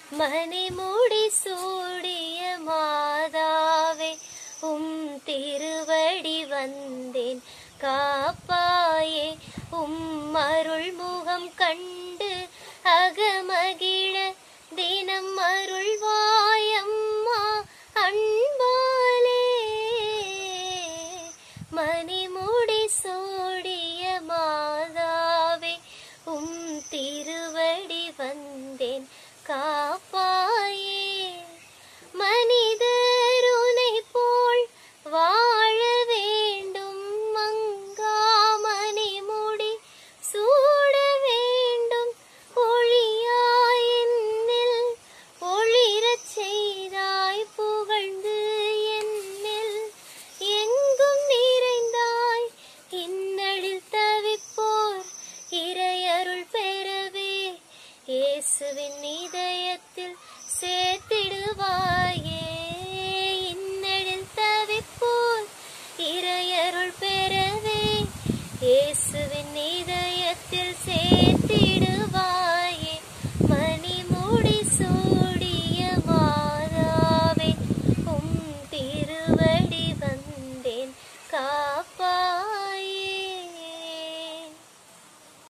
மணிமுடி சூடிய மாதாவே உம் திருவடி வந்தேன் காப்பாயே உம் அருள் முகம் கண்டு அகமகிழ தினம் அருள்வாயம்மா அன்பாலே மணிமுடி சூடிய மாதாவே உம் திருவடி வந்தேன் காப்பாயே மனிதர் உனை போல் வாழ வேண்டும் மங்காமணி முடி சூட வேண்டும் ஒளியாய் என்னில் ஒளிரச் செய்தாய் புகழ்ந்து என்னில் எங்கும் நிறைந்தாய் இன்னழில் தவிப்போர் இறையருள் பெறவே இயேசுவின் இதயத்தில் சேர்த்திடுவாயே